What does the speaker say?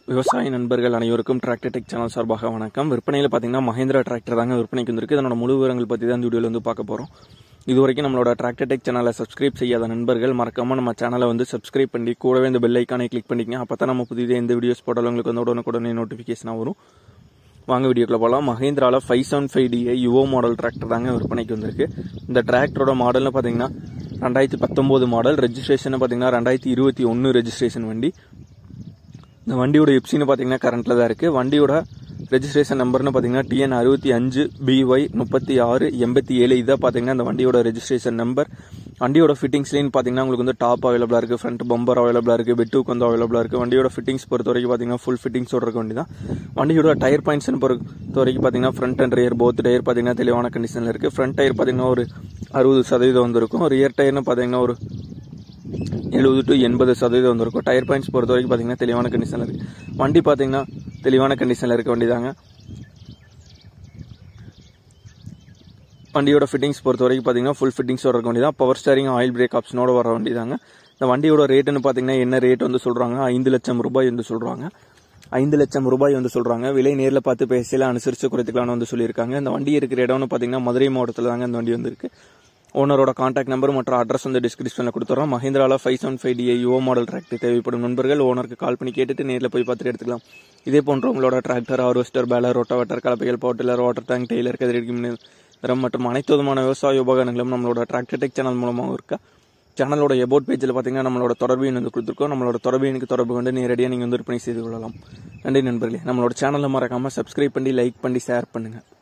விவசாய நண்பர்கள் அனைவருக்கும் டிராக்டர் டெக் சேனல் சார்பாக வணக்கம் விற்பனையில் பார்த்தீங்கன்னா மஹேந்திரா டிராக்டர் தாங்க விற்பனைக்கு வந்திருக்கு இதனோட முழு விவரங்கள் பற்றி தான் இந்த வீடியோவில் வந்து பார்க்க போகிறோம் இது வரைக்கும் நம்மளோட டிராக்டர் டெக் சேனலை சப்ஸ்கிரைப் செய்யாத நண்பர்கள் மறக்காம நம்ம சேனலை வந்து சப்ஸ்கிரைப் பண்ணி கூடவே இந்த பெல் ஐக்கானை கிளிக் பண்ணிக்கங்க அப்போ தான் நம்ம புதிய எந்த வீடியோஸ் போட்டாலும் உங்களுக்கு வந்து உடனுக்குடனே நோட்டிஃபிகேஷனாக வரும் வாங்க வீடியோக்குள்ள போகலாம் மஹேந்திராவில் five seven five DI Yuvo model tractor தாங்க விற்பனைக்கு வந்திருக்கு இந்த டிராக்டரோட மாடல்னு பார்த்தீங்கன்னா ரெண்டாயிரத்தி பத்தொம்போது மாடல் ரெஜிஸ்ட்ரேஷன் பார்த்தீங்கன்னா ரெண்டாயிரத்தி இருபத்தி ஒன்று ரெஜிஸ்ட்ரேஷன் வண்டி இந்த வண்டியோட எப்சின்னு பார்த்தீங்கன்னா கரண்ட்டில் தான் இருக்குது வண்டியோட ரெஜிஸ்ட்ரேஷன் நம்பர்னு பார்த்தீங்கன்னா டிஎன் அறுபத்தி அஞ்சு பிஒய் முப்பத்தி ஆறு எண்பத்தி ஏழு இதான் பார்த்தீங்கன்னா இந்த வண்டியோட ரெஜிஸ்ட்ரேஷன் நம்பர் வண்டியோட ஃபிட்டிங்ஸ்லேயும் பார்த்தீங்கன்னா உங்களுக்கு வந்து டாப் அவைலபிளாக இருக்குது ஃப்ரண்ட் பம்பர் அவைலபிளாக இருக்குது பெட்டுக்கு வந்து அவைலபிளாக இருக்குது வண்டியோட ஃபிட்டிங்ஸ் பொறுத்த வரைக்கும் பார்த்தீங்கன்னா ஃபுல் ஃபிட்டிங்ஸோட இருக்க வண்டி தான் வண்டியோட டயர் பாயிண்ட்ஸ்னு பொறுத்த வரைக்கும் பார்த்தீங்கன்னா front and rear both tyre பார்த்தீங்கன்னா தெளிவான கண்டிஷனில் இருக்குது ஃப்ரண்ட் டயர் பார்த்தீங்கன்னா ஒரு அறுபது சதவீதம் வந்திருக்கும் ரியர் டயர்னு பார்த்தீங்கன்னா ஒரு எழுபது டு எண்பது சதவீதம் வந்திருக்கும் டயர் பாயிண்ட்ஸ் பொறுத்த வரைக்கும் பார்த்தீங்கன்னா தெளிவான கண்டிஷனில் இருக்குது வண்டி பார்த்தீங்கன்னா தெளிவான கண்டிஷனில் இருக்க வண்டி தாங்க வண்டியோட ஃபிட்டிங்ஸ் பொறுத்த வரைக்கும் பார்த்தீங்கன்னா ஃபுல் ஃபிட்டிங்ஸோட இருக்க வண்டி தான் பவர் ஸ்டேரிங் ஆயில் பிரேக் ஆப்ஷனோட வர வண்டி தாங்க இந்த வண்டியோட ரேட்டுன்னு பார்த்தீங்கன்னா என்ன ரேட் வந்து சொல்கிறாங்க ஐந்து லட்சம் ரூபாய் வந்து சொல்கிறாங்க ஐந்து லட்சம் ரூபாய் வந்து சொல்கிறாங்க விலை நேரில் பார்த்து பேசல அனுசரித்து குறைத்துக்கலாம்னு வந்து சொல்லியிருக்காங்க இந்த வண்டி இருக்கிற இடம்னு பார்த்தீங்கன்னா மதுரை மாவட்டத்தில் தாங்க இந்த வண்டி வந்திருக்கு ஓனரோட காண்டாக்ட் நம்பர் மற்றும் அட்ரஸ் வந்து டிஸ்கிரிப்ஷனில் கொடுத்துறோம் மஹிந்திராவில் five seven five DI Yuvo model tractor தேவைப்படும் நண்பர்கள் ஓனருக்கு கால் பண்ணி கேட்டுட்டு நேரில் போய் பார்த்துட்டு எடுத்துக்கலாம் இதே போன்ற உங்களோட டிராக்டர் ஹார்வெஸ்டர் பேலர் ரோட்டாவட்டர் கலப்பைகள் பவுட்டிலர் வாட்டர் டேங்க் டெய்லர் கதிரடி நிறம் மற்றும் அனைத்து விதமான விவசாய உபகரணங்களும் நம்மளோட டிராக்டர் டெக் சேனல் மூலமாக இருக்கா சேனலோட எபோட் பேஜில் பார்த்தீங்கன்னா நம்மளோட தொடர்பு எண் வந்து கொடுத்துருக்கோம் நம்மளோட தொடர்பு எண்ணுக்கு தொடர்பு கொண்டு நேரடியாக நீங்கள் வந்து விற்பனை செய்து கொள்ளலாம் நன்றி நண்பர்களே நம்மளோட சேனலை மறக்காமல் சப்ஸ்கிரைப் பண்ணி லைக் பண்ணி ஷேர் பண்ணுங்கள்